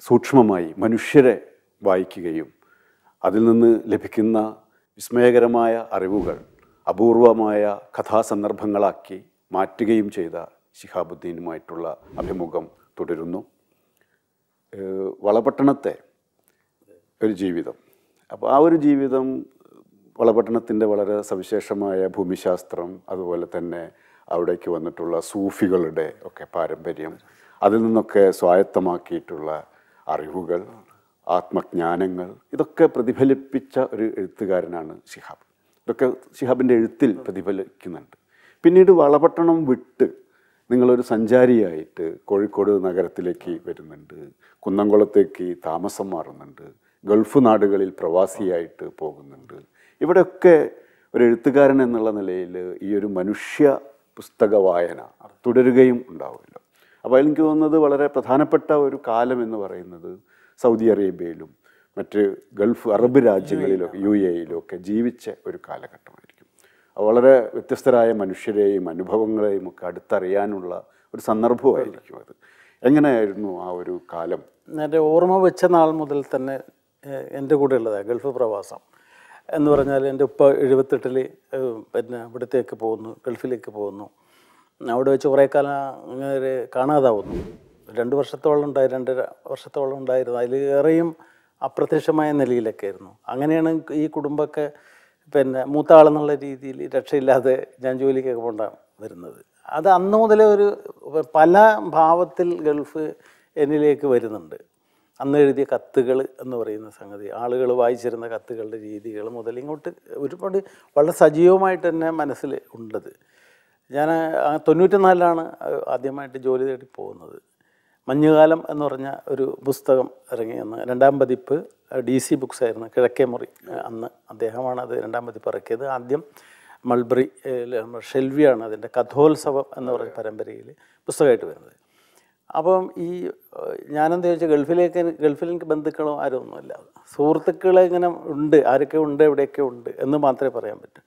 സൂക്ഷ്മമായി മനുഷ്യരെ വായിക്കുകയും അതിൽ നിന്ന് ലഭിക്കുന്ന വിസ്മയകരമായ അറിവുകൾ അപൂർവമായ കഥാസന്ദർഭങ്ങളാക്കി മാറ്റുകയും ചെയ്ത ശിഹാബുദ്ദീനുമായിട്ടുള്ള അഭിമുഖം തുടരുന്നു ഏഹ് വളപട്ടണത്തെ ഒരു ജീവിതം അപ്പോൾ ആ ഒരു ജീവിതം വളപട്ടണത്തിൻ്റെ വളരെ സവിശേഷമായ ഭൂമിശാസ്ത്രം അതുപോലെ തന്നെ അവിടേക്ക് വന്നിട്ടുള്ള സൂഫികളുടെ ഒക്കെ പാരമ്പര്യം അതിൽ നിന്നൊക്കെ സ്വായത്തമാക്കിയിട്ടുള്ള അറിവുകൾ ആത്മജ്ഞാനങ്ങൾ ഇതൊക്കെ പ്രതിഫലിപ്പിച്ച ഒരു എഴുത്തുകാരനാണ് ശിഹാബ് ഇതൊക്കെ ശിഹാബിൻ്റെ എഴുത്തിൽ പ്രതിഫലിക്കുന്നുണ്ട് പിന്നീട് വളപട്ടണം വിട്ട് നിങ്ങളൊരു സഞ്ചാരിയായിട്ട് കോഴിക്കോട് നഗരത്തിലേക്ക് വരുന്നുണ്ട് കുന്നംകുളത്തേക്ക് താമസം മാറുന്നുണ്ട് ഗൾഫ് നാടുകളിൽ പ്രവാസിയായിട്ട് പോകുന്നുണ്ട് ഇവിടെയൊക്കെ ഒരു എഴുത്തുകാരൻ എന്നുള്ള നിലയിൽ ഈ ഒരു മനുഷ്യ പുസ്തക വായന തുടരുകയും ഉണ്ടാവുമല്ലോ അപ്പോൾ എനിക്ക് തോന്നുന്നത് വളരെ പ്രധാനപ്പെട്ട ഒരു കാലം എന്ന് പറയുന്നത് സൗദി അറേബ്യയിലും മറ്റ് ഗൾഫ് അറബ് രാജ്യങ്ങളിലൊക്കെ യു എയിലും ഒക്കെ ജീവിച്ച ഒരു കാലഘട്ടമായിരിക്കും അത് വളരെ വ്യത്യസ്തരായ മനുഷ്യരെയും അനുഭവങ്ങളെയും ഒക്കെ അടുത്തറിയാനുള്ള ഒരു സന്ദർഭമായിരിക്കും അത് എങ്ങനെയായിരുന്നു ആ ഒരു കാലം എൻ്റെ ഓർമ്മ വെച്ച നാൾ മുതൽ തന്നെ ഏഹ്, എൻ്റെ കൂടെ ഉള്ളതാണ് ഗൾഫ് പ്രവാസം എന്ന് പറഞ്ഞാൽ എൻ്റെ ഉപ്പ എഴുപത്തെട്ടിൽ പിന്നെ ഇവിടത്തേക്ക് പോകുന്നു ഗൾഫിലേക്ക് പോകുന്നു അവിടെ വെച്ച് കുറേ കാലം അങ്ങനെ കാണാതാവുന്നു രണ്ട് വർഷത്തോളം ഉണ്ടായി രണ്ടര വർഷത്തോളം ഉണ്ടായിരുന്നു അതിലേറെയും അപ്രത്യക്ഷമായ നിലയിലൊക്കെ ആയിരുന്നു അങ്ങനെയാണ് ഈ കുടുംബമൊക്കെ പിന്നെ മൂത്ത ആളെന്നുള്ള രീതിയിൽ രക്ഷയില്ലാതെ ഞാൻ ജോലിക്കൊക്കെ കൊണ്ടാണ് വരുന്നത് അത് അന്ന് മുതലേ ഒരു പല ഭാവത്തിൽ ഗൾഫ് എന്നിലേക്ക് വരുന്നുണ്ട് അന്ന് എഴുതിയ കത്തുകൾ എന്ന് പറയുന്ന സംഗതി ആളുകൾ വായിച്ചിരുന്ന കത്തുകളുടെ രീതികൾ മുതൽ ഇങ്ങോട്ട് ഒരുപാട് വളരെ സജീവമായിട്ട് തന്നെ മനസ്സിൽ ഉള്ളത് ഞാൻ ആ തൊണ്ണൂറ്റി നാലിലാണ് ആദ്യമായിട്ട് ജോലി തേടി പോകുന്നത് മഞ്ഞുകാലം എന്ന് പറഞ്ഞ ഒരു പുസ്തകം ഇറങ്ങി അന്ന് രണ്ടാം പതിപ്പ് ഡി സി ബുക്സ് ആയിരുന്നു കിഴക്കേ മുറി അന്ന് അദ്ദേഹമാണ് അത് രണ്ടാം പതിപ്പ് ഇറക്കിയത് ആദ്യം മൾബറി ഷെൽവിയാണ് അതിൻ്റെ കഥോത്സവം എന്ന് പറഞ്ഞ പരമ്പരയിൽ പുസ്തകമായിട്ട് വരുന്നത് അപ്പം ഈ ഏഹ്, ഞാനെന്താ വെച്ചാൽ ഗൾഫിലേക്ക് ഗൾഫിൽ എനിക്ക് ബന്ധുക്കളോ ആരും ഒന്നുമില്ല സുഹൃത്തുക്കളെ ഇങ്ങനെ ഉണ്ട് ആരൊക്കെ ഉണ്ട് എവിടെയൊക്കെ ഉണ്ട് എന്ന് മാത്രമേ പറയാൻ പറ്റൂ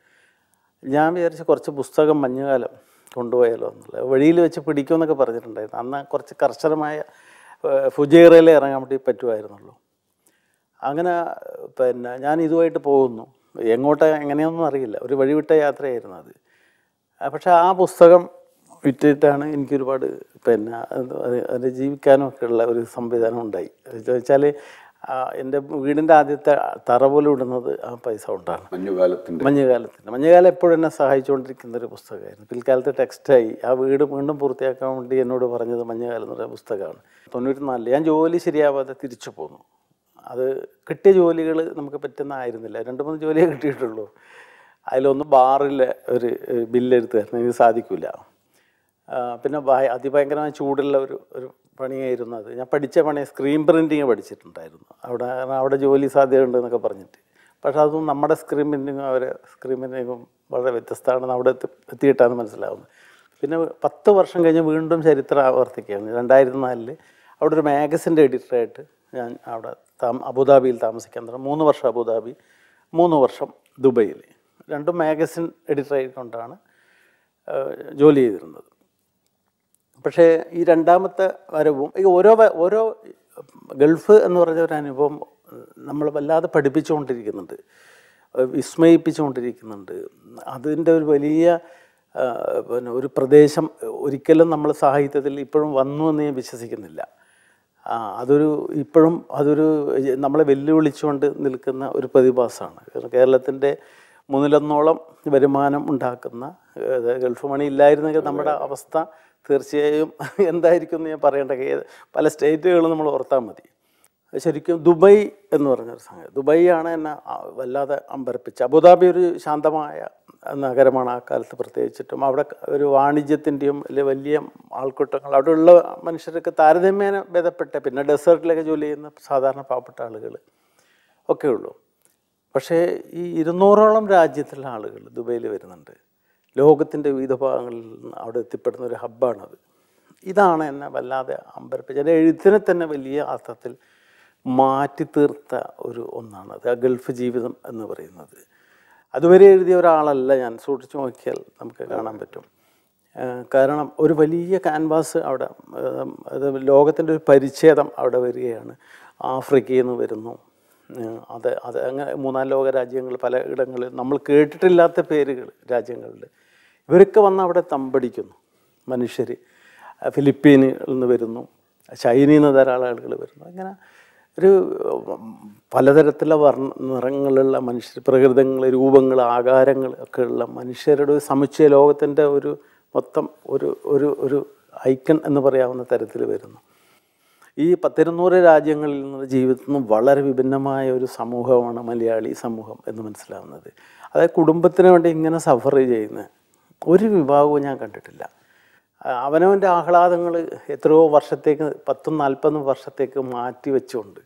ഞാൻ വിചാരിച്ച കുറച്ച് പുസ്തകം മഞ്ഞുകാലം കൊണ്ടുപോയാലോ എന്നുള്ളത് വഴിയിൽ വെച്ച് പിടിക്കുമെന്നൊക്കെ പറഞ്ഞിട്ടുണ്ടായിരുന്നു അന്ന് കുറച്ച് കർശനമായ ഏഹ്, ഫുജൈറയിലേ ഇറങ്ങാൻ വേണ്ടി പറ്റുമായിരുന്നുള്ളൂ അങ്ങനെ പിന്നെ ഞാൻ ഇതുമായിട്ട് പോകുന്നു എങ്ങോട്ട് എങ്ങനെയൊന്നും അറിയില്ല ഒരു വഴിവിട്ട യാത്രയായിരുന്നു അത് ആ, പക്ഷേ ആ പുസ്തകം വിറ്റിട്ടാണ് എനിക്ക് ഒരുപാട് പിന്നെ അത് അത് ജീവിക്കാനും ഒക്കെ ഉള്ള ഒരു സംവിധാനം ഉണ്ടായി എന്ന് വെച്ചാൽ എൻ്റെ വീടിൻ്റെ ആദ്യത്തെ തറ പോലും ഇടുന്നത് ആ പൈസ കൊണ്ടാണ് മഞ്ഞുകാലത്തിൻ്റെ മഞ്ഞുകാലത്തിൻ്റെ മഞ്ഞുകാലം എപ്പോഴും എന്നെ സഹായിച്ചുകൊണ്ടിരിക്കുന്ന ഒരു പുസ്തകമായിരുന്നു പിൽക്കാലത്ത് ടെക്സ്റ്റായി ആ വീട് വീണ്ടും പൂർത്തിയാക്കാൻ വേണ്ടി എന്നോട് പറഞ്ഞത് മഞ്ഞുകാലം എന്ന് പറയുന്ന പുസ്തകമാണ് തൊണ്ണൂറ്റി നാലിൽ ഞാൻ ജോലി ശരിയാവാതെ തിരിച്ചു പോന്നു അത് കിട്ടിയ ജോലികൾ നമുക്ക് പറ്റുന്ന ആയിരുന്നില്ല രണ്ട് മൂന്ന് ജോലിയേ കിട്ടിയിട്ടുള്ളൂ അതിലൊന്ന് ബാറിലെ ഒരു ബില്ലെടുത്ത് തരണം എനിക്ക് സാധിക്കില്ല പിന്നെ ഭയ- അതിഭയങ്കരമായ ചൂടുള്ള ഒരു ഒരു പണിയായിരുന്നു അത് ഞാൻ പഠിച്ച പണി സ്ക്രീൻ പ്രിൻറ്റിങ് പഠിച്ചിട്ടുണ്ടായിരുന്നു അവിടെ കാരണം അവിടെ ജോലി സാധ്യത ഉണ്ട് എന്നൊക്കെ പറഞ്ഞിട്ട് പക്ഷെ അതും നമ്മുടെ സ്ക്രീൻ പ്രിൻറ്റിങ്ങും അവരെ സ്ക്രീൻ പ്രിൻറ്റിങ്ങും വളരെ വ്യത്യസ്തമാണെന്ന് അവിടെ എത്തി എത്തിയിട്ടാണ് മനസ്സിലാവുന്നത് പിന്നെ പത്ത് വർഷം കഴിഞ്ഞ് വീണ്ടും ചരിത്രം ആവർത്തിക്കുകയാണ് രണ്ടായിരത്തി നാലില് അവിടെ ഒരു മാഗസിൻ്റെ എഡിറ്ററായിട്ട് ഞാൻ അവിടെ താമ അബുദാബിയിൽ താമസിക്കാൻ തുടങ്ങി മൂന്ന് വർഷം അബുദാബി മൂന്ന് വർഷം ദുബൈയിൽ രണ്ടും മാഗസിൻ എഡിറ്ററായിക്കൊണ്ടാണ് ഏഹ്, ജോലി ചെയ്തിരുന്നത് പക്ഷേ ഈ രണ്ടാമത്തെ വരവും ഈ ഓരോ വ- ഓരോ ഗൾഫ് എന്ന് പറഞ്ഞ ഒരു അനുഭവം നമ്മൾ വല്ലാതെ പഠിപ്പിച്ചുകൊണ്ടിരിക്കുന്നുണ്ട് ഏഹ് വിസ്മയിപ്പിച്ചുകൊണ്ടിരിക്കുന്നുണ്ട് അതിൻ്റെ ഒരു വലിയ ആ, പിന്നെ ഒരു പ്രദേശം ഒരിക്കലും നമ്മൾ സാഹിത്യത്തിൽ ഇപ്പോഴും വന്നു എന്ന് ഞാൻ വിശ്വസിക്കുന്നില്ല ആ, അതൊരു ഇപ്പോഴും അതൊരു നമ്മളെ വെല്ലുവിളിച്ചുകൊണ്ട് നിൽക്കുന്ന ഒരു പ്രതിഭാസമാണ് കാരണം കേരളത്തിൻ്റെ മൂന്നിലൊന്നോളം വരുമാനം ഉണ്ടാക്കുന്ന ഏത് ഗൾഫ് മണി ഇല്ലായിരുന്നെങ്കിൽ നമ്മുടെ അവസ്ഥ തീർച്ചയായും എന്തായിരിക്കും എന്ന് ഞാൻ പറയേണ്ട ഏത് പല സ്റ്റേറ്റുകളും നമ്മൾ ഓർത്താൽ മതി ശരിക്കും ദുബായ് എന്ന് പറഞ്ഞൊരു സംഗതി ദുബായ് ആണ് എന്നെ ആ വല്ലാതെ അമ്പരപ്പിച്ച അബുദാബി ഒരു ശാന്തമായ നഗരമാണ് ആ കാലത്ത് പ്രത്യേകിച്ചിട്ടും അവിടെ ഒരു വാണിജ്യത്തിൻ്റെയും അല്ലെ വലിയ ആൾക്കൂട്ടങ്ങൾ അവിടെയുള്ള മനുഷ്യർക്ക് താരതമ്യേന ഭേദപ്പെട്ട പിന്നെ ഡെസേർട്ടിലൊക്കെ ജോലി ചെയ്യുന്ന സാധാരണ പാവപ്പെട്ട ആളുകൾ ഒക്കെ ഉള്ളൂ പക്ഷേ ഈ ഇരുന്നൂറോളം രാജ്യത്തിലുള്ള ആളുകൾ ദുബൈയിൽ വരുന്നുണ്ട് ലോകത്തിൻ്റെ വിവിധ ഭാഗങ്ങളിൽ നിന്ന് അവിടെ എത്തിപ്പെടുന്ന ഒരു ഹബ്ബാണത് ഇതാണ് എന്നെ വല്ലാതെ അമ്പരപ്പിച്ചത് എൻ്റെ എഴുത്തിനെ തന്നെ വലിയ അർത്ഥത്തിൽ മാറ്റി തീർത്ത ഒരു ഒന്നാണ് അത് ആ ഗൾഫ് ജീവിതം എന്ന് പറയുന്നത് അതുവരെ എഴുതിയ ഒരാളല്ല ഞാൻ സൂക്ഷിച്ചു നോക്കിയാൽ നമുക്ക് കാണാൻ പറ്റും ഏഹ് കാരണം ഒരു വലിയ ക്യാൻവാസ് അവിടെ ഏഹ് അത് ലോകത്തിൻ്റെ ഒരു പരിച്ഛേദം അവിടെ വരികയാണ് ആഫ്രിക്കയിൽ നിന്ന് വരുന്നു ഏഹ് അത് അത് അങ്ങനെ മൂന്നാം ലോക രാജ്യങ്ങൾ പല ഇടങ്ങളിൽ നമ്മൾ കേട്ടിട്ടില്ലാത്ത പേരുകൾ രാജ്യങ്ങളിൽ ഇവരൊക്കെ വന്ന് അവിടെ തമ്പടിക്കുന്നു മനുഷ്യർ ഫിലിപ്പീനിൽ നിന്ന് വരുന്നു ചൈനയിൽ നിന്ന് ധാരാളം ആളുകൾ വരുന്നു അങ്ങനെ ഒരു ഉം, പലതരത്തിലുള്ള വർണ്ണ നിറങ്ങളുള്ള മനുഷ്യർ പ്രകൃതങ്ങൾ രൂപങ്ങൾ ആകാരങ്ങൾ ഒക്കെ ഉള്ള മനുഷ്യരുടെ ഒരു സമുച്ചയ ലോകത്തിൻ്റെ ഒരു മൊത്തം ഒരു ഒരു ഒരു ഐക്കൺ എന്ന് പറയാവുന്ന തരത്തിൽ വരുന്നു ഈ പത്തിരുന്നൂറ് രാജ്യങ്ങളിൽ നിന്ന് ജീവിതത്തിൽ നിന്നും വളരെ വിഭിന്നമായ ഒരു സമൂഹമാണ് മലയാളി സമൂഹം എന്ന് മനസ്സിലാവുന്നത് അതായത് കുടുംബത്തിന് വേണ്ടി ഇങ്ങനെ സഫർ ചെയ്യുന്ന ഒരു വിഭാഗവും ഞാൻ കണ്ടിട്ടില്ല ആ, അവനവൻ്റെ ആഹ്ലാദങ്ങൾ എത്രയോ വർഷത്തേക്ക് പത്തും നാൽപ്പതും വർഷത്തേക്ക് മാറ്റി വെച്ചുകൊണ്ട്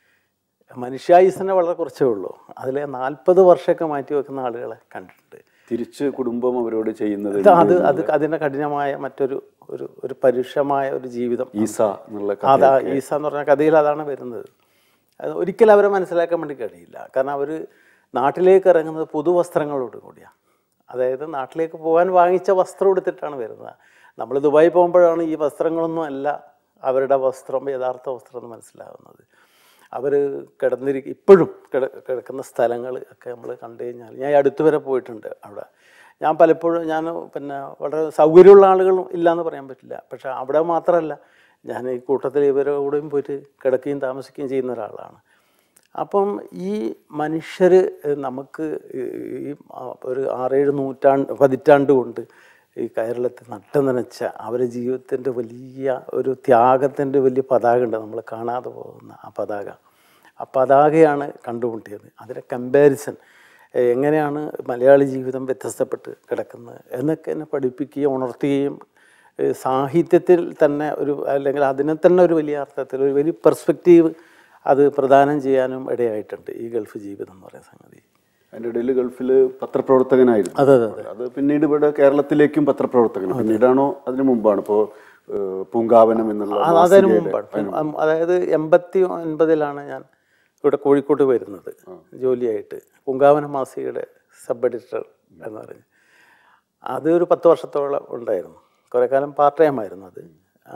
മനുഷ്യായുസിനെ വളരെ കുറച്ചേ ഉള്ളൂ അതിലെ നാൽപ്പത് വർഷമൊക്കെ മാറ്റി വെക്കുന്ന ആളുകളെ കണ്ടിട്ടുണ്ട് തിരിച്ച് കുടുംബം അവരോട് ചെയ്യുന്നത് ഇത് അത് അത് അതിൻ്റെ കഠിനമായ മറ്റൊരു ഒരു ഒരു പരുഷമായ ഒരു ജീവിതം ഈസ എന്നുള്ള കഥ അതാ ഈസ എന്ന് പറഞ്ഞ കഥയിൽ അതാണ് വരുന്നത് അത് ഒരിക്കലും അവരെ മനസ്സിലാക്കാൻ വേണ്ടി കഴിയില്ല കാരണം അവർ നാട്ടിലേക്ക് ഇറങ്ങുന്നത് പുതുവസ്ത്രങ്ങളോട് കൂടിയാണ് അതായത് നാട്ടിലേക്ക് പോകാൻ വാങ്ങിച്ച വസ്ത്രം എടുത്തിട്ടാണ് വരുന്നത് നമ്മൾ ദുബായി പോകുമ്പോഴാണ് ഈ വസ്ത്രങ്ങളൊന്നും അല്ല അവരുടെ വസ്ത്രം യഥാർത്ഥ വസ്ത്രം എന്ന് മനസ്സിലാവുന്നത് അവർ കിടന്നിരിക്കും ഇപ്പോഴും കിട കിടക്കുന്ന സ്ഥലങ്ങൾ ഒക്കെ നമ്മൾ കണ്ടു കഴിഞ്ഞാൽ ഞാൻ ഈ അടുത്ത് വരെ പോയിട്ടുണ്ട് അവിടെ ഞാൻ പലപ്പോഴും ഞാൻ പിന്നെ വളരെ സൗകര്യമുള്ള ആളുകളും ഇല്ലയെന്ന് പറയാൻ പറ്റില്ല പക്ഷേ അവിടെ മാത്രമല്ല ഞാൻ ഈ കൂട്ടത്തിൽ ഇവരുടെ കൂടെയും പോയിട്ട് കിടക്കുകയും താമസിക്കുകയും ചെയ്യുന്ന ഒരാളാണ് അപ്പം ഈ മനുഷ്യർ നമുക്ക് ഈ ഒരു ആറേഴ് നൂറ്റാണ്ട് പതിറ്റാണ്ട് കൊണ്ട് ഈ കേരളത്തിൽ നട്ടു നനച്ച അവരുടെ ജീവിതത്തിൻ്റെ വലിയ ഒരു ത്യാഗത്തിൻ്റെ വലിയ പതാക ഉണ്ട് നമ്മൾ കാണാതെ പോകുന്ന ആ പതാക ആ പതാകയാണ് കണ്ടുമുട്ടിയത് അതിൻ്റെ കമ്പാരിസൺ എങ്ങനെയാണ് മലയാളി ജീവിതം വ്യത്യസ്തപ്പെട്ട് കിടക്കുന്നത് എന്നൊക്കെ എന്നെ പഠിപ്പിക്കുകയും ഉണർത്തുകയും ഏഹ് സാഹിത്യത്തിൽ തന്നെ ഒരു അല്ലെങ്കിൽ അതിനെ തന്നെ ഒരു വലിയ അർത്ഥത്തിൽ ഒരു വലിയ പെർസ്പെക്റ്റീവ് അത് പ്രദാനം ചെയ്യാനും ഇടയായിട്ടുണ്ട് ഈ ഗൾഫ് ജീവിതം എന്ന് പറയുന്ന സംഗതി അതിൻ്റെ ഇടയിൽ ഗൾഫിൽ പത്രപ്രവർത്തകനായിരുന്നു അതെ അതെ അതെ അത് പിന്നീട് ഇവിടെ കേരളത്തിലേക്കും പത്രപ്രവർത്തകൻ പിന്നീടാണോ അതിനു മുമ്പാണ് ഇപ്പോൾ പൂങ്കാവനം എന്നുള്ള ആ, അതിനു മാസികയുടെ- മുമ്പാണ് പിന്നെ, ഉം, അതായത് എൺപത്തി ഒൻപതിലാണ് ഞാൻ ഇവിടെ കോഴിക്കോട്ട് വരുന്നത് ജോലിയായിട്ട് പൂങ്കാവന മാസികയുടെ സബ് എഡിറ്റർ എന്ന് പറഞ്ഞ് അത് ഒരു പത്ത് വർഷത്തോളം ഉണ്ടായിരുന്നു കുറേ കാലം പാർട്ട് ടൈം ആയിരുന്നു അത് ആ,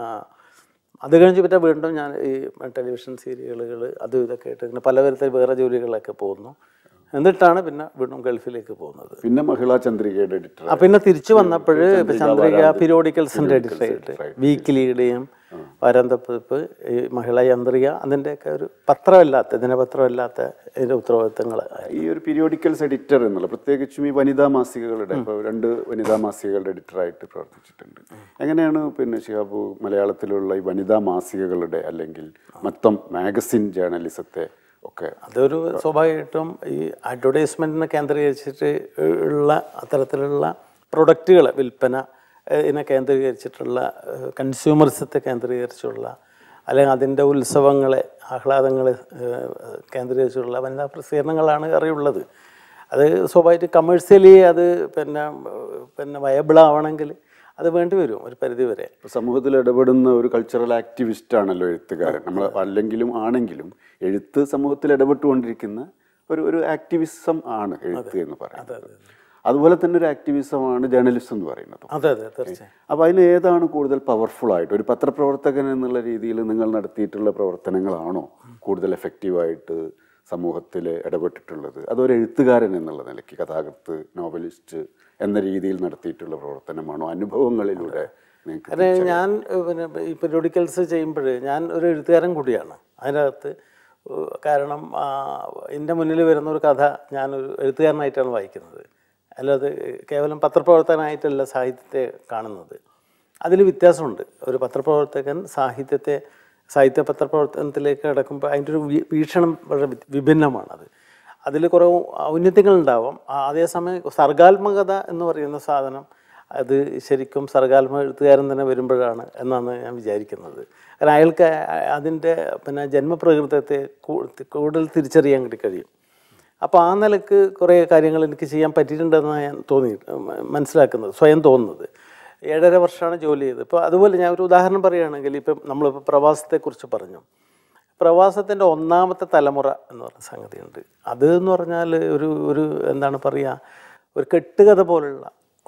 അത് കഴിഞ്ഞ് പിന്നെ വീണ്ടും ഞാൻ ഈ ടെലിവിഷൻ സീരിയലുകൾ അതും ഇതൊക്കെ ആയിട്ട് ഇങ്ങനെ പല തരത്തിൽ വേറെ ജോലികളൊക്കെ പോകുന്നു എന്നിട്ടാണ് പിന്നെ വീണ്ടും ഗൾഫിലേക്ക് പോകുന്നത് പിന്നെ മഹിളാ ചന്ദ്രികയുടെ എഡിറ്റർ ആ പിന്നെ തിരിച്ചു വന്നപ്പോൾ ചന്ദ്രിക പീരിയോഡിക്കൽസിൻ്റെ എഡിറ്ററായിട്ട് വീക്കിലിയുടെയും വാരാന്തപ്പതിപ്പ് ഈ മഹിളാ ചന്ദ്രിക അതിൻ്റെയൊക്കെ ഒരു പത്രമല്ലാത്ത ദിനപത്രമല്ലാത്ത ഇതിൻ്റെ ഉത്തരവാദിത്തങ്ങൾ ഈ ഒരു പീരിയോഡിക്കൽസ് എഡിറ്റർ എന്നുള്ള പ്രത്യേകിച്ചും ഈ വനിതാ മാസികകളുടെ ഇപ്പോൾ രണ്ട് വനിതാ മാസികകളുടെ എഡിറ്ററായിട്ട് പ്രവർത്തിച്ചിട്ടുണ്ട് എങ്ങനെയാണ് പിന്നെ ഷിഹാബു മലയാളത്തിലുള്ള ഈ വനിതാ മാസികകളുടെ അല്ലെങ്കിൽ മൊത്തം മാഗസിൻ ജേർണലിസത്തെ ഒക്കെ അതൊരു സ്വാഭാവികമായിട്ടും ഈ അഡ്വർടൈസ്മെൻറ്റിനെ കേന്ദ്രീകരിച്ചിട്ട് ഉള്ള അത്തരത്തിലുള്ള പ്രൊഡക്റ്റുകൾ വിൽപ്പന ഏഹ്, ഇതിനെ കേന്ദ്രീകരിച്ചിട്ടുള്ള കൺസ്യൂമർസത്തെ കേന്ദ്രീകരിച്ചുള്ള അല്ലെങ്കിൽ അതിൻ്റെ ഉത്സവങ്ങളെ ആഹ്ലാദങ്ങളെ ഏഹ്, കേന്ദ്രീകരിച്ചുള്ള വനിതാ പ്രസിദ്ധീകരണങ്ങളാണ് അറിയുള്ളത് അത് സ്വാഭാവികമായിട്ട് കമേഴ്സ്യലി അത് പിന്നെ ഏഹ്, പിന്നെ വയബിൾ ആവണമെങ്കിൽ അത് വേണ്ടി വരും ഒരു പരിധി വരെ ഇപ്പൊ സമൂഹത്തിൽ ഇടപെടുന്ന ഒരു കൾച്ചറൽ ആക്ടിവിസ്റ്റ് ആണല്ലോ എഴുത്തുകാരൻ നമ്മൾ അല്ലെങ്കിലും ആണെങ്കിലും എഴുത്ത് സമൂഹത്തിൽ ഇടപെട്ടുകൊണ്ടിരിക്കുന്ന ഒരു ഒരു ആക്ടിവിസം ആണ് എഴുത്ത് എന്ന് പറയുന്നത് അതുപോലെ തന്നെ ഒരു ആക്ടിവിസമാണ് ജേർണലിസം എന്ന് പറയുന്നത് അതെ അതെ തീർച്ചയായും അപ്പോൾ അതിൽ ഏതാണ് കൂടുതൽ പവർഫുൾ ആയിട്ട് ഒരു പത്രപ്രവർത്തകൻ എന്നുള്ള രീതിയിൽ നിങ്ങൾ നടത്തിയിട്ടുള്ള പ്രവർത്തനങ്ങളാണോ കൂടുതൽ എഫക്റ്റീവായിട്ട് സമൂഹത്തിൽ ഇടപെട്ടിട്ടുള്ളത് അതൊരു എഴുത്തുകാരൻ എന്നുള്ള നിലയ്ക്ക് കഥാകൃത്ത് നോവലിസ്റ്റ് എന്ന രീതിയിൽ നടത്തിയിട്ടുള്ള പ്രവർത്തനമാണോ അനുഭവങ്ങളിലൂടെ നിങ്ങൾക്ക് അതെ ഞാൻ ഏഹ്, പിന്നെ ഈ പെരിയോഡിക്കൽസ് ചെയ്യുമ്പോൾ ഞാൻ ഒരു എഴുത്തുകാരൻ കൂടിയാണ് അതിനകത്ത് ഏഹ്, കാരണം ആ, എൻ്റെ മുന്നിൽ വരുന്ന ഒരു കഥ ഞാനൊരു എഴുത്തുകാരനായിട്ടാണ് വായിക്കുന്നത് അല്ലാതെ കേവലം പത്രപ്രവർത്തകനായിട്ടല്ല സാഹിത്യത്തെ കാണുന്നത് അതിൽ വ്യത്യാസമുണ്ട് ഒരു പത്രപ്രവർത്തകൻ സാഹിത്യത്തെ സാഹിത്യ പത്രപ്രവർത്തനത്തിലേക്ക് കിടക്കുമ്പോൾ അതിൻ്റെ ഒരു വീ- വീക്ഷണം വളരെ വി- വിഭിന്നമാണത് അതിൽ കുറേ ഔന്നത്യങ്ങളുണ്ടാവാം ആ, അതേസമയം സർഗാത്മകത എന്ന് പറയുന്ന സാധനം അത് ശരിക്കും സർഗാത്മക എഴുത്തുകാരൻ തന്നെ വരുമ്പോഴാണ് എന്നാണ് ഞാൻ വിചാരിക്കുന്നത് കാരണം അയാൾക്ക് അതിൻ്റെ പിന്നെ ജന്മപ്രകൃതത്തെ കൂ- കൂടുതൽ തിരിച്ചറിയാൻ വേണ്ടി കഴിയും അപ്പോൾ ആ നിലക്ക് കുറേ കാര്യങ്ങൾ എനിക്ക് ചെയ്യാൻ പറ്റിയിട്ടുണ്ടെന്നാണ് ഞാൻ തോന്നി മനസ്സിലാക്കുന്നത് സ്വയം തോന്നുന്നത് ഏഴര വർഷമാണ് ജോലി ചെയ്തത് ഇപ്പോൾ അതുപോലെ ഞാൻ ഒരു ഉദാഹരണം പറയുകയാണെങ്കിൽ ഇപ്പം നമ്മളിപ്പോൾ പ്രവാസത്തെക്കുറിച്ച് പറഞ്ഞു പ്രവാസത്തിൻ്റെ ഒന്നാമത്തെ തലമുറ എന്ന് പറഞ്ഞ സംഗതിയുണ്ട് അത് എന്ന് പറഞ്ഞാൽ ഒരു ഒരു എന്താണ് പറയുക ഒരു കെട്ടുകഥ പോലുള്ള ഒരു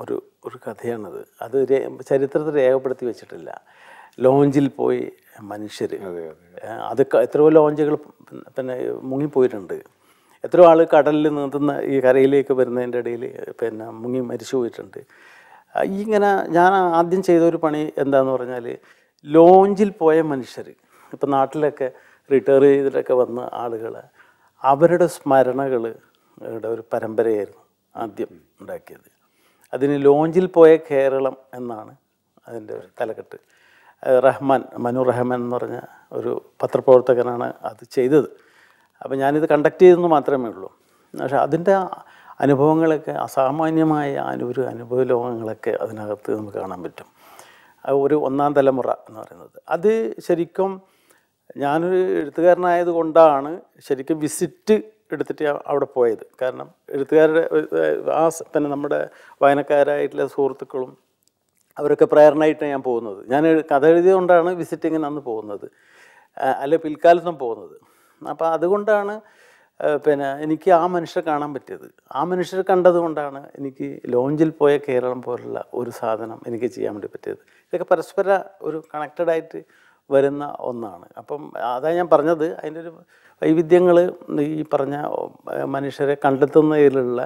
ഒരു കഥയാണത് അത് രേ- ചരിത്രത്തിൽ രേഖപ്പെടുത്തി വെച്ചിട്ടില്ല ലോഞ്ചിൽ പോയി മനുഷ്യർ അതെ അതെ അത് ക- എത്രയോ ലോഞ്ചുകൾ പിന്നെ- പിന്നെ മുങ്ങിപ്പോയിട്ടുണ്ട് എത്രയോ ആൾ കടലിൽ നീന്തുന്ന ഈ കരയിലേക്ക് വരുന്നതിൻ്റെ ഇടയിൽ പിന്നെ മുങ്ങി മരിച്ചു പോയിട്ടുണ്ട് ആ, ഈ ഇങ്ങനെ ഞാൻ ആദ്യം ചെയ്ത ഒരു പണി എന്താന്ന് പറഞ്ഞാൽ ലോഞ്ചിൽ പോയ മനുഷ്യർ ഇപ്പം നാട്ടിലൊക്കെ റിട്ടയർ ചെയ്തിട്ടൊക്കെ വന്ന ആളുകൾ അവരുടെ സ്മരണകൾ ഒരു പരമ്പരയായിരുന്നു ആദ്യം ഉണ്ടാക്കിയത് അതിന് ലോഞ്ചിൽ പോയ കേരളം എന്നാണ് അതിൻ്റെ ഒരു തലക്കെട്ട് ഏഹ് റഹ്മാൻ മനു റഹ്മാൻ എന്ന് പറഞ്ഞ ഒരു പത്രപ്രവർത്തകനാണ് അത് ചെയ്തത് അപ്പോൾ ഞാനിത് കണ്ടക്ട് ചെയ്തെന്ന് മാത്രമേ ഉള്ളൂ പക്ഷേ അതിൻ്റെ അനുഭവങ്ങളൊക്കെ അസാമാന്യമായ അനു- ഒരു അനുഭവ ലോകങ്ങളൊക്കെ അതിനകത്ത് നമുക്ക് കാണാൻ പറ്റും അത് ഒരു ഒന്നാം തലമുറ എന്ന് പറയുന്നത് അത് ശരിക്കും ഞാനൊരു എഴുത്തുകാരനായത് കൊണ്ടാണ് ശരിക്കും വിസിറ്റ് എടുത്തിട്ട് ഞാൻ അവിടെ പോയത് കാരണം എഴുത്തുകാരുടെ ഏഹ്, ആ സ- പിന്നെ നമ്മുടെ വായനക്കാരായിട്ടുള്ള സുഹൃത്തുക്കളും അവരൊക്കെ പ്രേരണയായിട്ടാണ് ഞാൻ പോകുന്നത് ഞാൻ എഴു- കഥ എഴുതിയതുകൊണ്ടാണ് വിസിറ്റിങ്ങിന് അന്ന് പോകുന്നത് ആ, അല്ലെ പിൽക്കാലത്തും പോകുന്നത് അപ്പോൾ അതുകൊണ്ടാണ് ആ, പിന്നെ എനിക്ക് ആ മനുഷ്യരെ കാണാൻ പറ്റിയത് ആ മനുഷ്യരെ കണ്ടതുകൊണ്ടാണ് എനിക്ക് ലോഞ്ചിൽ പോയ കേരളം പോലുള്ള ഒരു സാധനം എനിക്ക് ചെയ്യാൻ വേണ്ടി പറ്റിയത് ഇതൊക്കെ പരസ്പര ഒരു കണക്റ്റഡ് ആയിട്ട് വരുന്ന ഒന്നാണ് അപ്പം അതാ ഞാൻ പറഞ്ഞത് അതിൻ്റെ ഒരു വൈവിധ്യങ്ങൾ ഈ പറഞ്ഞ ആ, മനുഷ്യരെ കണ്ടെത്തുന്നതിലുള്ള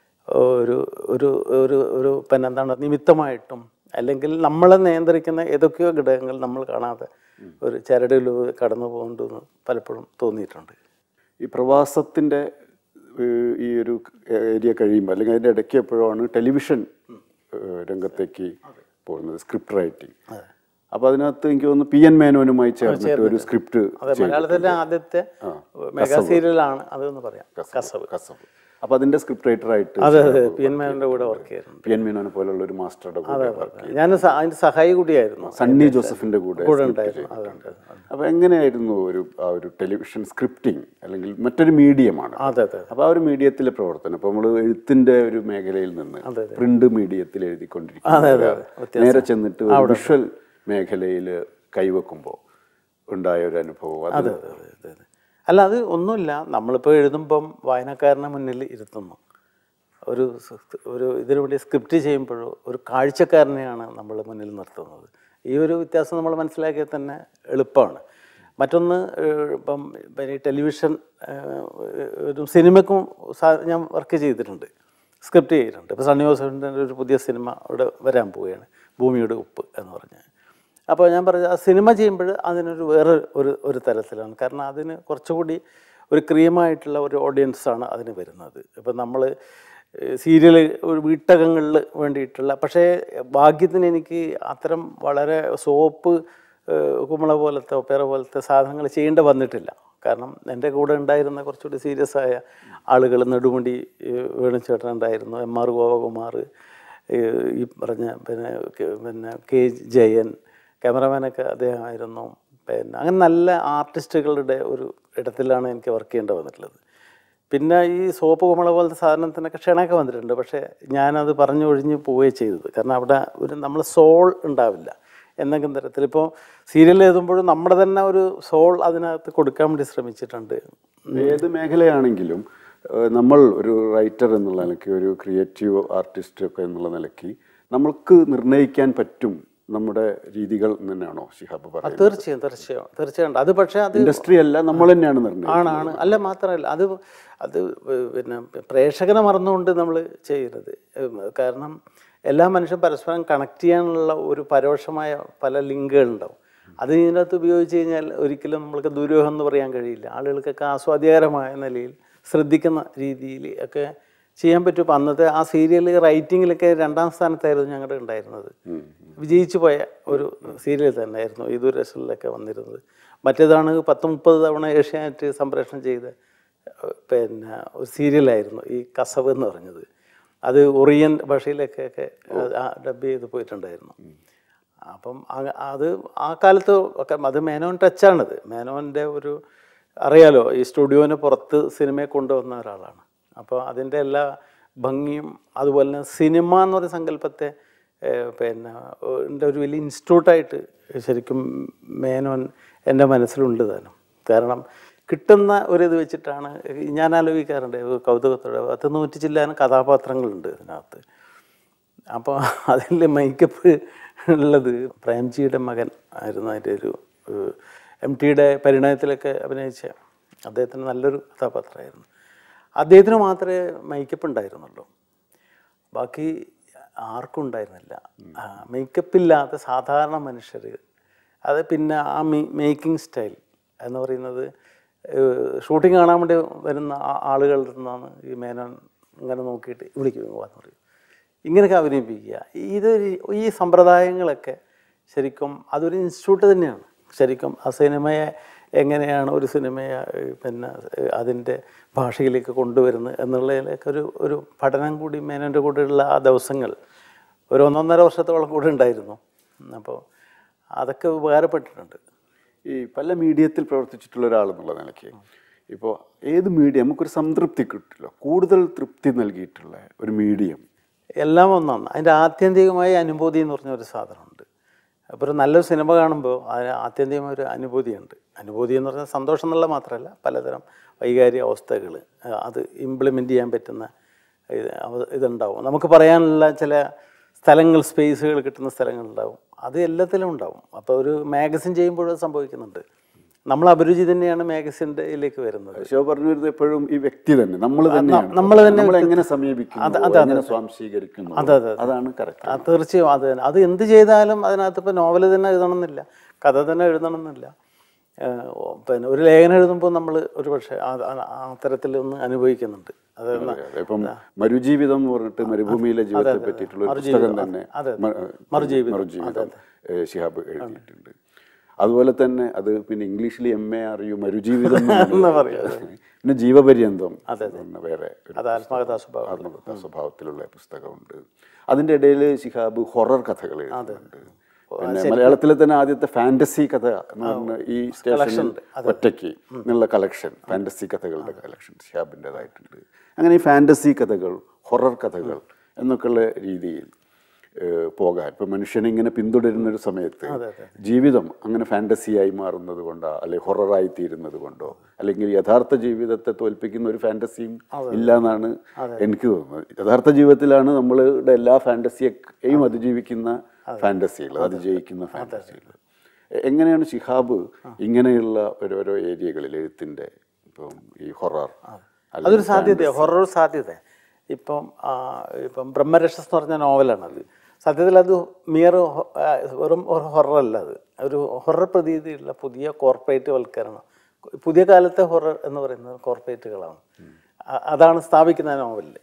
ഒരു ഒരു ഒരു ഒരു പിന്നെ എന്താണ് നിമിത്തമായിട്ടും അല്ലെങ്കിൽ നമ്മളെ നിയന്ത്രിക്കുന്ന ഏതൊക്കെയോ ഘടകങ്ങൾ നമ്മൾ കാണാതെ ഒരു ചരടിലൂടെ കടന്നു പോകുന്നുണ്ടെന്ന് പലപ്പോഴും തോന്നിയിട്ടുണ്ട് ഈ പ്രവാസത്തിൻ്റെ ഏഹ്, ഈ ഒരു ഏരിയ കഴിയുമ്പോൾ അല്ലെങ്കിൽ അതിൻ്റെ ഇടയ്ക്ക് എപ്പോഴാണ് ടെലിവിഷൻ ഏഹ്, രംഗത്തേക്ക് പോകുന്നത് സ്ക്രിപ്റ്റ് റൈറ്റിംഗ് അപ്പോൾ അതിനകത്ത് എനിക്ക് തോന്നുന്നു പി എൻ മേനോനുമായി ചേർന്നിട്ട് ഒരു സ്ക്രിപ്റ്റ് അതെ മലയാളത്തിലെ ആദ്യത്തെ മെഗാ സീരിയലാണ് അതെന്ന് പറയാം കസവ് കസബ് അപ്പോൾ അതിൻ്റെ സ്ക്രിപ്റ്റ് റൈറ്ററായിട്ട് അതെ അതെ പി എൻ മേനോൻ്റെ കൂടെ വർക്ക് ചെയ്യുന്നുണ്ട് പി എൻ മേനോനെ പോലുള്ള ഒരു മാസ്റ്ററുടെ കൂടെ വർക്ക് ഞാൻ സ- അതിൻ്റെ സഹായി കൂടിയായിരുന്നു സണ്ണി ജോസഫിന്റെ കൂടെ കൂടെ script ഉണ്ടായിരുന്നു ചെയ്തിട്ടുണ്ട്. അതുണ്ട് അപ്പൊ എങ്ങനെയായിരുന്നു ഒരു ആ ഒരു ടെലിവിഷൻ സ്ക്രിപ്റ്റിംഗ് അല്ലെങ്കിൽ മറ്റൊരു മീഡിയമാണ് അതെ അതെ അപ്പൊ ആ ഒരു മീഡിയത്തിലെ പ്രവർത്തനം അപ്പൊ നമ്മൾ എഴുത്തിന്റെ ഒരു മേഖലയിൽ നിന്ന് പ്രിന്റ് മീഡിയത്തിൽ എഴുതിക്കൊണ്ടിരിക്കുന്ന ഒരാൾ നേരെ ചെന്നിട്ട് ഒരു വിഷ്വൽ മേഖലയിൽ കൈവെക്കുമ്പോൾ ഉണ്ടായ ഒരു അനുഭവം അത് അതെ അതെ അതെ അതെ അല്ല അത് ഒന്നുമില്ല നമ്മളിപ്പോൾ എഴുതുമ്പം വായനക്കാരനെ മുന്നിൽ ഇരുത്തുന്നു ഒരു സ് ഒരു ഇതിനു വേണ്ടി സ്ക്രിപ്റ്റ് ചെയ്യുമ്പോഴോ ഒരു കാഴ്ചക്കാരനെയാണ് നമ്മൾ മുന്നിൽ നിർത്തുന്നത് ഈ ഒരു വ്യത്യാസം നമ്മൾ മനസ്സിലാക്കിയാൽ തന്നെ എളുപ്പമാണ് മറ്റൊന്ന് ഏഹ്, ഇപ്പം പിന്നെ ഈ ടെലിവിഷൻ ഏഹ്, ഒരു സിനിമയ്ക്കും സാ- ഞാൻ വർക്ക് ചെയ്തിട്ടുണ്ട് സ്ക്രിപ്റ്റ് ചെയ്തിട്ടുണ്ട് ഇപ്പോൾ സണ്ണി ജോസഫിൻ്റെ ഒരു പുതിയ സിനിമ ഇവിടെ വരാൻ പോവുകയാണ് ഭൂമിയുടെ ഉപ്പ് എന്ന് പറഞ്ഞ് അപ്പോൾ ഞാൻ പറഞ്ഞ ആ സിനിമ ചെയ്യുമ്പോൾ അതിനൊരു വേറെ ഒരു ഒരു തരത്തിലാണ് കാരണം അതിന് കുറച്ചുകൂടി ഒരു ക്രീമായിട്ടുള്ള ഒരു ഓഡിയൻസാണ് അതിന് വരുന്നത് ഇപ്പം നമ്മൾ സീരിയൽ ഒരു വീട്ടകങ്ങളിൽ വേണ്ടിയിട്ടുള്ള പക്ഷേ ഭാഗ്യത്തിന് എനിക്ക് അത്തരം വളരെ സോപ്പ് ഏഹ് കുമ്പള പോലത്തെ ഒപ്പേറ പോലത്തെ സാധനങ്ങൾ ചെയ്യേണ്ടി വന്നിട്ടില്ല കാരണം എൻ്റെ കൂടെ ഉണ്ടായിരുന്ന കുറച്ചുകൂടി സീരിയസ് ആയ ആളുകൾ നെടുമുടി ഏഹ് വേണുചേട്ടൻ ഉണ്ടായിരുന്നു എം ആർ ഗോപകുമാർ ഏഹ് ഈ പറഞ്ഞ പിന്നെ കെ- പിന്നെ കെ ജയൻ ക്യാമറമാനൊക്കെ അദ്ദേഹമായിരുന്നു പിന്നെ അങ്ങനെ നല്ല ആർട്ടിസ്റ്റുകളുടെ ഒരു ഇടത്തിലാണ് എനിക്ക് വർക്ക് ചെയ്യേണ്ടി വന്നിട്ടുള്ളത് പിന്നെ ഈ സോപ്പ് കുമള പോലത്തെ സാധനത്തിനൊക്കെ ക്ഷണമൊക്കെ വന്നിട്ടുണ്ട് പക്ഷേ ഞാനത് പറഞ്ഞൊഴിഞ്ഞ് പോവുകയും ചെയ്തത് കാരണം അവിടെ ഒരു നമ്മൾ സോൾ ഉണ്ടാവില്ല എന്തെങ്കിലും തരത്തിൽ ഇപ്പോൾ സീരിയൽ എഴുതുമ്പോഴും നമ്മുടെ തന്നെ ഒരു സോൾ അതിനകത്ത് കൊടുക്കാൻ വേണ്ടി ശ്രമിച്ചിട്ടുണ്ട് ഏത് മേഖലയാണെങ്കിലും ഏഹ്, നമ്മൾ ഒരു റൈറ്റർ എന്നുള്ള നിലയ്ക്ക് ഒരു ക്രിയേറ്റീവ് ആർട്ടിസ്റ്റ് ഒക്കെ എന്നുള്ള നിലയ്ക്ക് നമ്മൾക്ക് നിർണ്ണയിക്കാൻ പറ്റും നമ്മുടെ രീതികൾ എന്ന് തന്നെയാണോ ഷിഹാബ് പറയുന്നത് തീർച്ചയായും തീർച്ചയായും തീർച്ചയായും അത് പക്ഷേ അത് ഇൻഡസ്ട്രി അല്ല നമ്മൾ തന്നെയാണ് നിർണ്ണയിക്കുന്നത് ആണ് ആണ് അല്ല മാത്രമല്ല അത് അത് പിന്നെ പ്രേക്ഷകനെ മറന്നുകൊണ്ട് നമ്മൾ ചെയ്യരുത് ഉം, കാരണം എല്ലാ മനുഷ്യരും പരസ്പരം കണക്ട് ചെയ്യാനുള്ള ഒരു പരോക്ഷമായ പല ലിങ്കുകളുണ്ടാവും അത് ഇതിനകത്ത് ഉപയോഗിച്ച് കഴിഞ്ഞാൽ ഒരിക്കലും നമ്മൾക്ക് ദുരൂഹം എന്ന് പറയാൻ കഴിയില്ല ആളുകൾക്കൊക്കെ ആസ്വാദ്യകരമായ നിലയിൽ ശ്രദ്ധിക്കുന്ന രീതിയിൽ ഒക്കെ ചെയ്യാൻ പറ്റും ഇപ്പം അന്നത്തെ ആ സീരിയൽ റൈറ്റിങ്ങിലൊക്കെ രണ്ടാം സ്ഥാനത്തായിരുന്നു ഞങ്ങളുടെ ഉണ്ടായിരുന്നത് വിജയിച്ചു പോയ ഒരു സീരിയൽ തന്നെയായിരുന്നു ഈ ദൂരദർശനിലൊക്കെ വന്നിരുന്നത് മറ്റേതാണ് പത്ത് മുപ്പത് തവണ ഏഷ്യാനെറ്റ് സംപ്രേഷണം ചെയ്ത ഏഹ്, പിന്നെ ഒരു സീരിയലായിരുന്നു ഈ കസവ് എന്ന് പറഞ്ഞത് അത് ഒറിയൻ ഭാഷയിലൊക്കെ ഒക്കെ ഡബ് ചെയ്ത് പോയിട്ടുണ്ടായിരുന്നു അപ്പം ആ- അത് ആ കാലത്ത് ഒക്കെ അത് മേനോൻ ടച്ചാണത് മേനോൻ്റെ ഒരു അറിയാലോ ഈ സ്റ്റുഡിയോന് പുറത്ത് സിനിമയെ കൊണ്ടുവന്ന ഒരാളാണ് അപ്പോൾ അതിൻ്റെ എല്ലാ ഭംഗിയും അതുപോലെ തന്നെ സിനിമ എന്ന് പറയുന്ന സങ്കല്പത്തെ ഏഹ്, പിന്നെ എൻ്റെ ഒരു വലിയ ഇൻസ്റ്റിറ്റ്യൂട്ടായിട്ട് ശരിക്കും മേനോൻ എൻ്റെ മനസ്സിലുണ്ട് താനും കാരണം കിട്ടുന്ന ഒരിത് വെച്ചിട്ടാണ് ഞാൻ ആലോചിക്കാറുണ്ട് ഒരു കൗതുകത്തോടെ പത്ത് നൂറ്റി ചില്ലാനും കഥാപാത്രങ്ങളുണ്ട് ഇതിനകത്ത് അപ്പോൾ അതിൽ മേക്കപ്പ് ഉള്ളത് പ്രേംജിയുടെ മകൻ ആയിരുന്നു അതിൻ്റെ ഒരു എം ടിയുടെ പരിണയത്തിലൊക്കെ അഭിനയിച്ച അദ്ദേഹത്തിന് നല്ലൊരു കഥാപാത്രമായിരുന്നു അദ്ദേഹത്തിന് മാത്രമേ മേക്കപ്പ് ഉണ്ടായിരുന്നുള്ളൂ ബാക്കി ആർക്കും ഉണ്ടായിരുന്നില്ല മേക്കപ്പ് ഇല്ലാത്ത സാധാരണ മനുഷ്യർ അത് പിന്നെ ആ മേക്കിംഗ് സ്റ്റൈൽ എന്ന് പറയുന്നത് ഷൂട്ടിംഗ് കാണാൻ വേണ്ടി വരുന്ന ആ- ആളുകളുടെ നിന്നാണ് ഈ മേനോൻ ഇങ്ങനെ നോക്കിയിട്ട് വിളിക്കും എന്ന് പറയും ഇങ്ങനെയൊക്കെ അഭിനയിപ്പിക്കുക ഇത് ഈ സമ്പ്രദായങ്ങളൊക്കെ ശരിക്കും അതൊരു ഇൻസ്റ്റിറ്റ്യൂട്ട് തന്നെയാണ് ശരിക്കും ആ സിനിമയെ എങ്ങനെയാണ് ഒരു സിനിമയെ ഏഹ്, പിന്നെ ഏഹ്, അതിൻ്റെ ഭാഷയിലേക്ക് കൊണ്ടുവരുന്നത് എന്നുള്ളതിലൊക്കെ ഒരു ഒരു പഠനം കൂടി മേനോൻ്റെ കൂടെയുള്ള ആ ദിവസങ്ങൾ ഒരു ഒന്നൊന്നര വർഷത്തോളം കൂടെ ഉണ്ടായിരുന്നു അപ്പോൾ അതൊക്കെ ഉപകാരപ്പെട്ടിട്ടുണ്ട് ഈ പല മീഡിയത്തിൽ പ്രവർത്തിച്ചിട്ടുള്ള ഒരാളെന്നുള്ള നിലയ്ക്ക് ഇപ്പോൾ ഏത് മീഡിയം നമുക്കൊരു സംതൃപ്തി കിട്ടില്ല കൂടുതൽ തൃപ്തി നൽകിയിട്ടുള്ള ഒരു മീഡിയം എല്ലാം ഒന്നാണ് അതിൻ്റെ ആത്യന്തികമായ അനുഭൂതി എന്ന് പറഞ്ഞ ഒരു സാധനമുണ്ട് അപ്പോൾ ഒരു നല്ലൊരു സിനിമ കാണുമ്പോൾ അതിന് ആത്യന്തികമായ ഒരു അനുഭൂതിയുണ്ട് അനുഭൂതി എന്ന് പറഞ്ഞാൽ സന്തോഷം എന്നുള്ള മാത്രമല്ല പലതരം വൈകാരിക അവസ്ഥകൾ അത് ഇംപ്ലിമെൻ്റ് ചെയ്യാൻ പറ്റുന്ന ഇത് അവ- ഇതുണ്ടാവും നമുക്ക് പറയാനുള്ള ചില സ്ഥലങ്ങൾ സ്പേസുകൾ കിട്ടുന്ന സ്ഥലങ്ങളുണ്ടാവും അത് എല്ലാത്തിലും ഉണ്ടാവും അപ്പോൾ ഒരു മാഗസിൻ ചെയ്യുമ്പോഴും അത് സംഭവിക്കുന്നുണ്ട് നമ്മൾ അഭിരുചി തന്നെയാണ് മാഗസിൻ്റെ ഇതിലേക്ക് വരുന്നത് ശിവ പറഞ്ഞു വരുന്നത് എപ്പോഴും ഈ വ്യക്തി തന്നെ നമ്മൾ തന്നെയാണ് നമ്മൾ തന്നെ നമ്മൾ എങ്ങനെ സമീപിക്കുന്നു എങ്ങനെ സ്വാംശീകരിക്കുന്നു അതെ, അതെ, അതെ. അതാണ് കറക്റ്റ് ആ തീർച്ചയായും അത് തന്നെ അത് എന്ത് ചെയ്താലും അതിനകത്ത് ഇപ്പോൾ നോവൽ തന്നെ എഴുതണമെന്നില്ല കഥ തന്നെ എഴുതണമെന്നില്ല ഏഹ് ഓ, പിന്നെ ഒരു ലേഖനം എഴുതുമ്പോൾ നമ്മൾ ഒരു പക്ഷേ ആ ആ- ആ തരത്തിൽ ഒന്ന് അനുഭവിക്കുന്നുണ്ട് അത് ഇപ്പം മരുജീവിതം എന്ന് പറഞ്ഞിട്ട് മരുഭൂമിയിലെ ജീവിതത്തെ പറ്റിയിട്ടുള്ള ഒരു പുസ്തകം തന്നെ അതെ, മ- മറുജീവിതം. മറുജീവിതം ഏഹ് ശിഹാബ് എഴുതിയിട്ടുണ്ട് അതുപോലെ തന്നെ അത് പിന്നെ ഇംഗ്ലീഷിൽ എം എ അറിയൂ മരുജീവിതം എന്ന് പിന്നെ ജീവപര്യന്തം എന്ന വേറെ ഒരു അത് ആത്മകഥാ സ്വഭാവം ആത്മകഥാ സ്വഭാവത്തിലുള്ള പുസ്തകമുണ്ട് അതിൻ്റെ ഇടയിൽ ശിഹാബ് ഹൊറർ കഥകൾ എഴുതുന്നുണ്ട് പിന്നെ മലയാളത്തിലെ തന്നെ ആദ്യത്തെ ഫാന്റസി കഥ എന്ന് പറഞ്ഞ ഈ സ്റ്റേഷനിൽ ഒറ്റയ്ക്ക് എന്നുള്ള കളക്ഷൻ ഫാന്റസി കഥകളുടെ കളക്ഷൻ ഷിഹാബിൻ്റെതായിട്ടുണ്ട് അങ്ങനെ ഈ ഫാന്റസി കഥകൾ ഹൊറർ കഥകൾ എന്നൊക്കെയുള്ള രീതിയിൽ ഏഹ്, പോകാൻ ഇപ്പം മനുഷ്യനെ ഇങ്ങനെ പിന്തുടരുന്ന ഒരു സമയത്ത് ജീവിതം അങ്ങനെ ഫാന്റസിയായി മാറുന്നത് കൊണ്ടോ അല്ലെങ്കിൽ ഹൊററായി തീരുന്നത് കൊണ്ടോ അല്ലെങ്കിൽ യഥാർത്ഥ ജീവിതത്തെ തോൽപ്പിക്കുന്ന ഒരു ഫാന്റസിയും ഇല്ല എന്നാണ് എനിക്ക് തോന്നുന്നത് യഥാർത്ഥ ജീവിതത്തിലാണ് നമ്മളുടെ എല്ലാ ഫാന്റസിയെയും അതിജീവിക്കുന്ന ഫാന്റസികൾ അതിജയിക്കുന്ന ഫാന്റസികൾ എങ്ങനെയാണ് ഷിഹാബ് ഇങ്ങനെയുള്ള ഓരോരോ ഏരിയകളിൽ എഴുത്തിൻ്റെ ഇപ്പം ഈ ഹൊറർ അതൊരു സാധ്യത ഹൊറർ സാധ്യത ഇപ്പം ആ, ഇപ്പം ബ്രഹ്മരക്ഷസ് എന്ന് പറഞ്ഞ നോവലാണത് സത്യത്തിൽ അത് മിയർ വെറും ഒരു ഹൊററല്ല അത് ഒരു ഹൊറർ പ്രതീതിയുള്ള പുതിയ കോർപ്പറേറ്റ് വൽക്കരണം പുതിയ കാലത്തെ ഹൊറർ എന്ന് പറയുന്നത് കോർപ്പറേറ്റുകളാണ് അ- അതാണ് സ്ഥാപിക്കുന്ന നോവലിൽ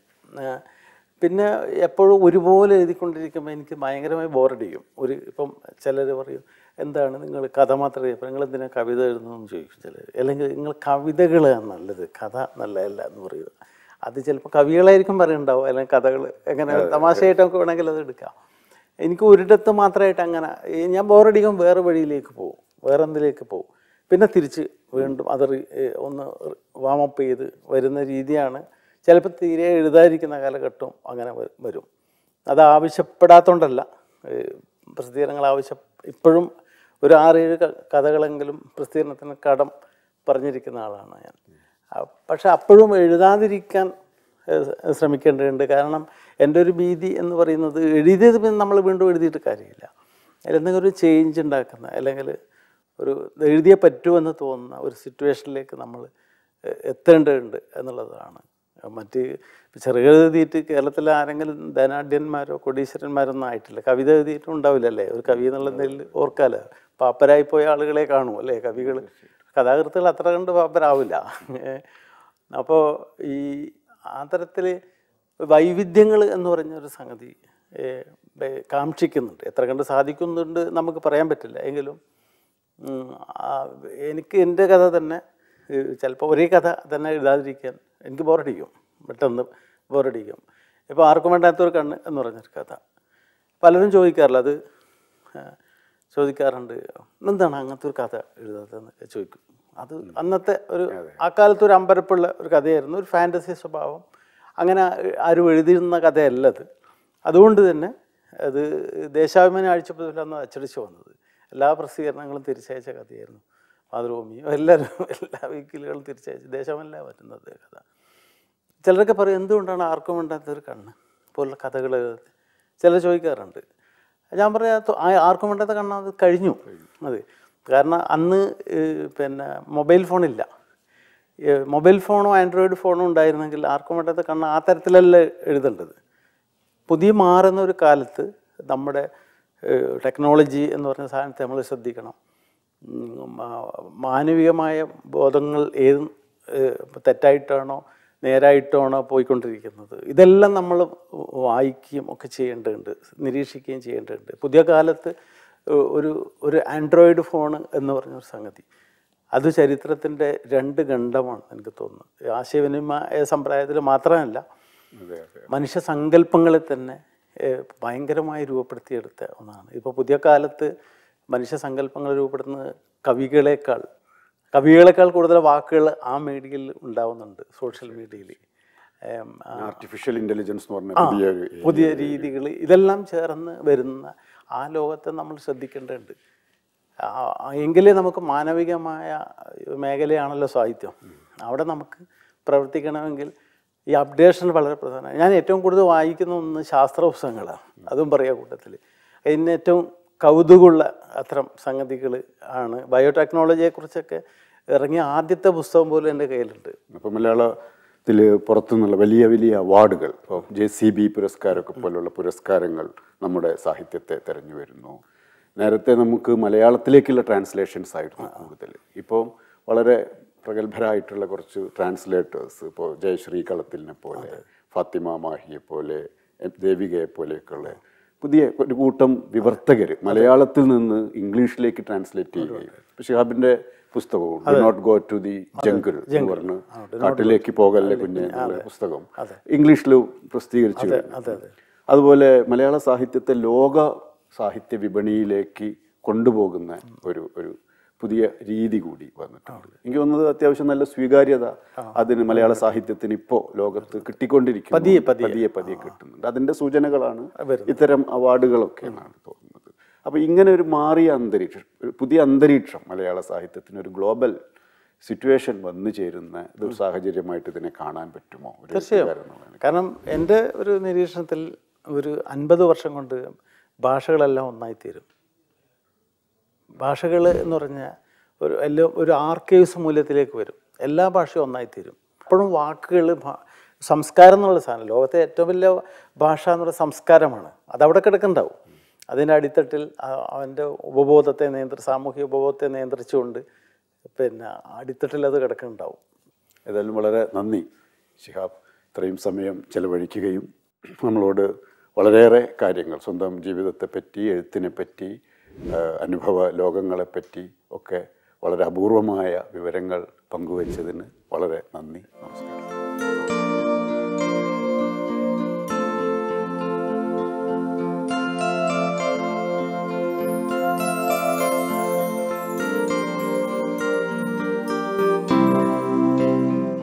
പിന്നെ എപ്പോഴും ഒരുപോലെ എഴുതിക്കൊണ്ടിരിക്കുമ്പോൾ എനിക്ക് ഭയങ്കരമായി ബോറടിക്കും ഒരു ഇപ്പം ചിലർ പറയും എന്താണ് നിങ്ങൾ കഥ മാത്രമേ എഴുതി നിങ്ങൾ എന്തിനാ കവിത എഴുതുന്നതെന്ന് ചോദിക്കും ചിലർ അല്ലെങ്കിൽ നിങ്ങൾ കവിതകളാണ് നല്ലത് കഥ നല്ലതല്ല എന്ന് പറയുക അത് ചിലപ്പോൾ കവികളായിരിക്കും പറയുന്നുണ്ടാവും അല്ലെങ്കിൽ കഥകൾ എങ്ങനെ തമാശയായിട്ടൊക്കെ വേണമെങ്കിൽ അത് എടുക്കാം എനിക്ക് ഒരിടത്ത് മാത്രമായിട്ട് അങ്ങനെ ഈ ഞാൻ ബോറടിക്കും വേറെ വഴിയിലേക്ക് പോകും വേറെ എന്തിലേക്ക് പോകും പിന്നെ തിരിച്ച് വീണ്ടും അത് റി- ഏ, ഒന്ന് വാമപ്പ് ചെയ്ത് വരുന്ന രീതിയാണ് ചിലപ്പോൾ തീരെ എഴുതാതിരിക്കുന്ന കാലഘട്ടവും അങ്ങനെ വ- വരും അത് ആവശ്യപ്പെടാത്തതുകൊണ്ടല്ല ഏ, പ്രസിദ്ധീകരണങ്ങൾ ആവശ്യം ഇപ്പോഴും ഒരു ആറേഴ് ക- കഥകളെങ്കിലും പ്രസിദ്ധീകരണത്തിന് കടം പറഞ്ഞിരിക്കുന്ന ആളാണ് ഞാൻ ആ, പക്ഷെ അപ്പോഴും എഴുതാതിരിക്കാൻ ഏ, ശ്രമിക്കേണ്ടതുണ്ട് കാരണം എൻ്റെ ഒരു ഭീതി എന്ന് പറയുന്നത് എഴുതിയത് പിന്നെ നമ്മൾ വീണ്ടും എഴുതിയിട്ട് കാര്യമില്ല അതിലെന്തെങ്കിലും ഒരു ചേഞ്ച് ഉണ്ടാക്കുന്ന അല്ലെങ്കിൽ ഒരു ഇത് എഴുതിയേ പറ്റുമെന്ന് തോന്നുന്ന ഒരു സിറ്റുവേഷനിലേക്ക് നമ്മൾ എ- എത്തേണ്ടതുണ്ട് എന്നുള്ളതാണ് മറ്റ് ചെറുകഥ എഴുതിയിട്ട് കേരളത്തിലെ ആരെങ്കിലും ധനാഢ്യന്മാരോ കോടീശ്വരന്മാരൊന്നും ആയിട്ടില്ല കവിത എഴുതിയിട്ടും ഉണ്ടാവില്ലല്ലേ ഒരു കവി എന്നുള്ള നിലയിൽ ഓർക്കാലോ പാപ്പരായി പോയ ആളുകളെ കാണും അല്ലേ കവികൾ കഥാകൃത്തുകൾ അത്ര കണ്ട് പാപ്പരാവില്ല അപ്പോൾ ഈ ആ തരത്തിൽ വൈവിധ്യങ്ങൾ എന്ന് പറഞ്ഞ ഒരു സംഗതി ഏ, ബെ- കാക്ഷിക്കുന്നുണ്ട് എത്ര കണ്ട് സാധിക്കുന്നുണ്ട് നമുക്ക് പറയാൻ പറ്റില്ല എങ്കിലും ഉം, ആ, എനിക്ക് എൻ്റെ കഥ തന്നെ ചിലപ്പോൾ ഒരേ കഥ തന്നെ എഴുതാതിരിക്കാൻ എനിക്ക് ബോറടിക്കും പെട്ടെന്ന് ബോറടിക്കും ഇപ്പോൾ ആർക്കും വേണ്ടാത്തൊരു കണ്ണ് എന്ന് പറഞ്ഞൊരു കഥ പലരും ചോദിക്കാറില്ല അത് ആ, ചോദിക്കാറുണ്ട് എന്താണ് അങ്ങനത്തെ ഒരു കഥ എഴുതാത്തതെന്നൊക്കെ ചോദിക്കും അത് അന്നത്തെ ഒരു ആ കാലത്ത് ഒരു അമ്പരപ്പുള്ള ഒരു കഥയായിരുന്നു ഒരു ഫാൻറ്റസി സ്വഭാവം അങ്ങനെ ആരും എഴുതിയിരുന്ന കഥയല്ല അത് അതുകൊണ്ട് തന്നെ അത് ദേശാഭിമാനി ആഴ്ചപ്പതിലാണ് അച്ചടിച്ച് വന്നത് എല്ലാ പ്രസിദ്ധീകരണങ്ങളും തിരിച്ചയച്ച കഥയായിരുന്നു മാതൃഭൂമിയും എല്ലാവരും എല്ലാ വീക്കിലുകളും തിരിച്ചയച്ചു ദേശമല്ല വരുന്നത് കഥ ചിലരൊക്കെ പറയും എന്തുകൊണ്ടാണ് ആർക്കും വേണ്ടാത്ത ഒരു കണ്ണ് പോലുള്ള കഥകൾ ചിലർ ചോദിക്കാറുണ്ട് ഞാൻ പറയാ തൊ- ആ- ആർക്കും വേണ്ടാത്ത കണ്ണ അത് കഴിഞ്ഞു അത് കാരണം അന്ന് ഏഹ്, പിന്നെ മൊബൈൽ ഫോണില്ല ഏഹ്, മൊബൈൽ ഫോണോ ആൻഡ്രോയിഡ് ഫോണോ ഉണ്ടായിരുന്നെങ്കിൽ ആർക്കും വേണ്ടാത്ത കണ്ണ ആ തരത്തിലല്ല എഴുതേണ്ടത് പുതിയ മാറുന്ന ഒരു കാലത്ത് നമ്മുടെ ഏഹ്, ടെക്നോളജി എന്ന് പറഞ്ഞ സാധനത്തെ നമ്മൾ ശ്രദ്ധിക്കണം ഉം, മാ- മാനവികമായ ബോധങ്ങൾ ഏത് ഏഹ്, തെറ്റായിട്ടാണോ നേരായിട്ടാണോ പോയിക്കൊണ്ടിരിക്കുന്നത് ഇതെല്ലാം നമ്മൾ വായിക്കുകയും ഒക്കെ ചെയ്യേണ്ടതുണ്ട് നിരീക്ഷിക്കുകയും ചെയ്യേണ്ടതുണ്ട് പുതിയ കാലത്ത് ഏഹ്, ഒരു ഒരു ആൻഡ്രോയിഡ് ഫോൺ എന്ന് പറഞ്ഞൊരു സംഗതി അത് ചരിത്രത്തിൻ്റെ രണ്ട് ഖണ്ഡമാണ് എനിക്ക് തോന്നുന്നത് ആശയവിനിമയ സമ്പ്രദായത്തിൽ മാത്രമല്ല അതെ അതെ മനുഷ്യ സങ്കല്പങ്ങളെ തന്നെ ഏഹ്, ഭയങ്കരമായി രൂപപ്പെടുത്തിയെടുത്ത ഒന്നാണ് ഇപ്പോൾ പുതിയ കാലത്ത് മനുഷ്യ സങ്കല്പങ്ങൾ രൂപപ്പെടുന്നത് കവികളെക്കാൾ കവികളെക്കാൾ കൂടുതൽ വാക്കുകൾ ആ മീഡിയയിൽ ഉണ്ടാവുന്നുണ്ട് സോഷ്യൽ മീഡിയയിൽ ആർട്ടിഫിഷ്യൽ ഇന്റലിജൻസ് എന്ന് പറഞ്ഞ പുതിയൊരു പുതിയ രീതികൾ ഇതെല്ലാം ചേർന്ന് വരുന്ന ആ ലോകത്തെ നമ്മൾ ശ്രദ്ധിക്കേണ്ടതുണ്ട് ആ- ആ- എങ്കിലേ നമുക്ക് മാനവികമായ മേഖലയാണല്ലോ സാഹിത്യം അവിടെ നമുക്ക് പ്രവർത്തിക്കണമെങ്കിൽ ഈ അപ്ഡേഷൻ വളരെ പ്രധാനമാണ് ഞാൻ ഏറ്റവും കൂടുതൽ വായിക്കുന്ന ഒന്ന് ശാസ്ത്ര പുസ്തകങ്ങളാണ് അതും പറയാം കൂട്ടത്തിൽ അതിന് ഏറ്റവും കൗതുകമുള്ള അത്തരം സംഗതികൾ ആണ് ബയോടെക്നോളജിയെക്കുറിച്ചൊക്കെ ഇറങ്ങിയ ആദ്യത്തെ പുസ്തകം പോലും എൻ്റെ കയ്യിലുണ്ട് അപ്പോൾ മലയാളത്തിൽ പുറത്തുനിന്നുള്ള വലിയ വലിയ അവാർഡുകൾ ഇപ്പോൾ ജെ സി ബി പുരസ്കാരമൊക്കെ പോലുള്ള പുരസ്കാരങ്ങൾ നമ്മുടെ സാഹിത്യത്തെ തെരഞ്ഞു വരുന്നു നേരത്തെ നമുക്ക് മലയാളത്തിലേക്കുള്ള ട്രാൻസ്ലേഷൻസ് ആയിരുന്നു കൂടുതൽ ഇപ്പോൾ വളരെ പ്രഗത്ഭരായിട്ടുള്ള കുറച്ച് ട്രാൻസ്ലേറ്റേഴ്സ് ഇപ്പോൾ ജയശ്രീ കളത്തിലിനെ പോലെ ഫാത്തിമ മാഹിയെ പോലെ എം. ദേവികയെ പോലെയൊക്കെയുള്ള പുതിയ ഒരു കൂട്ടം വിവർത്തകർ മലയാളത്തിൽ നിന്ന് ഇംഗ്ലീഷിലേക്ക് ട്രാൻസ്ലേറ്റ് ചെയ്യുകയും ഇപ്പൊ ഷിഹാബിന്റെ പുസ്തകവും do not go to the jungle എന്ന് പറഞ്ഞ് കാട്ടിലേക്ക് പോകല്ലേ കുഞ്ഞ് എന്നുള്ള പുസ്തകം ഇംഗ്ലീഷിൽ പ്രസിദ്ധീകരിച്ചു കഴിഞ്ഞു. അതെ അതെ അതുപോലെ മലയാള സാഹിത്യത്തെ ലോക സാഹിത്യ വിപണിയിലേക്ക് കൊണ്ടുപോകുന്ന ഒരു ഒരു പുതിയ രീതി കൂടി വന്നിട്ടുണ്ട് എനിക്ക് തോന്നുന്നത് അത്യാവശ്യം നല്ല സ്വീകാര്യത അതിന് മലയാള സാഹിത്യത്തിന് ഇപ്പോ ലോകത്ത് കിട്ടിക്കൊണ്ടിരിക്കുന്നു പതിയെ, പതിയെ. പതിയെ പതിയെ കിട്ടുന്നുണ്ട് അതിന്റെ സൂചനകളാണ് ഇത്തരം അവാർഡുകളൊക്കെ എന്നാണ് തോന്നുന്നത് അപ്പൊ ഇങ്ങനെ ഒരു മാറിയ അന്തരീക്ഷം ഒരു പുതിയ അന്തരീക്ഷം മലയാള സാഹിത്യത്തിന് ഒരു ഗ്ലോബൽ സിറ്റുവേഷൻ വന്നു ചേരുന്ന ഒരു സാഹചര്യമായിട്ട് ഇതിനെ കാണാൻ പറ്റുമോ ഒരു എഴുത്തുകാരൻ എന്നുള്ളതിന്? കാരണം എൻ്റെ ഒരു നിരീക്ഷണത്തിൽ ഒരു അൻപത് വർഷം കൊണ്ട് ഭാഷകളെല്ലാം ഒന്നായിത്തീരും ഭാഷകൾ എന്ന് പറഞ്ഞാൽ ഒരു എല്ലാം ഒരു ആർക്കൈവ്സ് മൂല്യത്തിലേക്ക് വരും എല്ലാ ഭാഷയും ഒന്നായിത്തീരും അപ്പോഴും വാക്കുകൾ സംസ്കാരം എന്നുള്ള സാധനം ലോകത്തെ ഏറ്റവും വലിയ ഭാഷ എന്നുള്ള സംസ്കാരമാണ് അതവിടെ കിടക്കുന്നുണ്ടാവും അതിൻ്റെ അടിത്തട്ടിൽ ആ- അവൻ്റെ ഉപബോധത്തെ നിയന്ത്രി സാമൂഹിക ഉപബോധത്തെ നിയന്ത്രിച്ചുകൊണ്ട് പിന്നെ അടിത്തട്ടിൽ അത് കിടക്കുന്നുണ്ടാവും ഏതായാലും വളരെ നന്ദി ശിഹാബ് ഇത്രയും സമയം ചെലവഴിക്കുകയും നമ്മളോട് വളരെയേറെ കാര്യങ്ങൾ സ്വന്തം ജീവിതത്തെപ്പറ്റി എഴുത്തിനെപ്പറ്റി ആ, അനുഭവ ലോകങ്ങളെപ്പറ്റി ഒക്കെ വളരെ അപൂർവമായ വിവരങ്ങൾ പങ്കുവച്ചതിന് വളരെ നന്ദി നമസ്കാരം